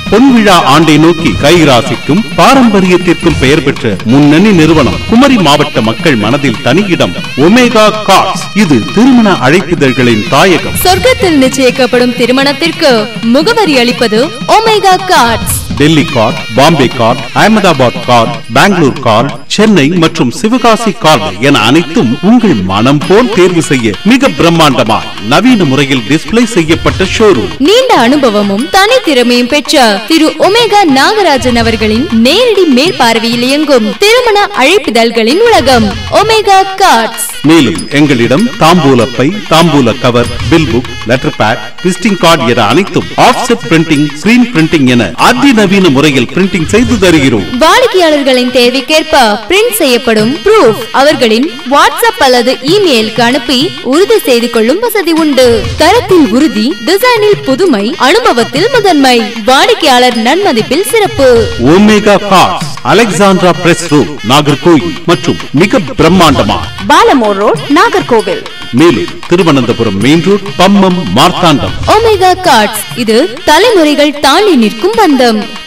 பொன்விழா ஆண்டை நோக்கி கைராசிக்கும் பாரம்பரியத்திற்கும் பெயர் பெற்ற முன்னணி நிறுவனம் குமரி மாவட்ட மக்கள் மனதில் தனியிடம் ஒமேகா கார்ஸ் இது திருமண அழைப்பிதழ்களின் தாயகம் சொர்க்கத்தில் நிச்சயிக்கப்படும் திருமணத்திற்கு முகவரி அளிப்பது Omega cards Delhi card Bombay card Ahmedabad card Bangalore card Chennai மற்றும் சிவகாசி கார்டு என அனைத்தும் உங்கள் மனம் போல் தேர்வு செய்ய மிக பிரம்மாண்டமாய் நவீன முறையில் டிஸ்ப்ளே செய்யப்பட்ட ஷோரூம் நீண்ட அனுபவமும் தனித்திறமையும் பெற்ற திரு ஒமேகா நாகராஜன் அவர்களின் நேரடி மேற்பார்வையில் இயங்கும் திருமண அழைப்பிதழ்களின் உலகம் ஒமேகா கார்ட்ஸ் மேலும் எங்களிடம் தாம்பூல பை தாம்பூல cover bill book letter pad visiting card என அனைத்தும் ஆஃப்செட் பிரிண்டிங் ஸ்கிரீன் பிரிண்டிங் என அதிநவீன முறையில் பிரிண்டிங் செய்து தருகிறோம் வாடிக்கையாளர்களின் தேவைக்கேற்ப பிரிண்ட் செய்யப்படும் ப்ரூஃப் அவர்களின் வாட்ஸ்அப் அல்லது இமெயிலுக்கு அனுப்பி உறுதி செய்து கொள்ளும் வசதி உண்டு தரத்தில் உறுதி டிசைனில் புதுமை அனுபவத்தில் முதன்மை வாடிக்கையாளர் நன்மதிப்பில் சிறப்பு Omega cards Alexandra press road Nagercoil மற்றும் மிக பிரம்மாண்டமா பாலமோர் ரோட் நாகர்கோவில் மேலும் Thiruvananthapuram main road Pammam Marthandam Omega cards இது தலைமுறைகள் தாண்டி நிற்கும் பந்தம்